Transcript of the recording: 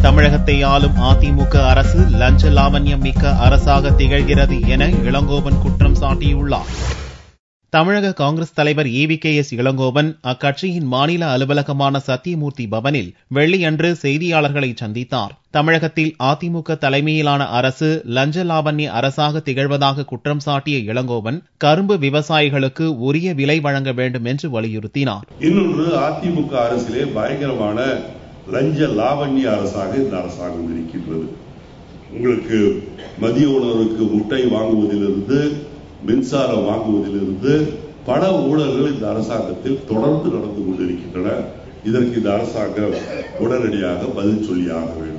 தமிழகத்தை ஆளும் அதிமுக அரசு லஞ்ச லாவண்யம் மிக்க அரசாக திகழ்கிறது என இளங்கோவன் குற்றம் சாட்டியுள்ளார் தமிழக காங்கிரஸ் தலைவர் ஈவி கே எஸ் இளங்கோவன் அக்கட்சியின் மாநில அலுவலகமான சத்தியமூர்த்தி பவனில் வெள்ளியன்று செய்தியாளர்களை சந்தித்தார் தமிழகத்தில் அதிமுக தலைமையிலான அரசு லஞ்ச லாவண்ய அரசாக திகழ்வதாக குற்றம் சாட்டிய இளங்கோவன் கரும்பு விவசாயிகளுக்கு உரிய விலை வழங்க வேண்டும் என்று வலியுறுத்தினார் இன்னொன்று அதிமுக அரசிலே பயங்கரமான லஞ்ச லாவண்ய அரசாக இந்த அரசாங்கம் இருக்கின்றது உங்களுக்கு மதிய உணவுக்கு முட்டை வாங்குவதிலிருந்து மின்சாரம் வாங்குவதிலிருந்து பல ஊழல்கள் இந்த அரசாங்கத்தில் தொடர்ந்து நடந்து கொண்டிருக்கின்றன இதற்கு இந்த அரசாங்கம் உடனடியாக பதில் சொல்லியாக வேண்டும்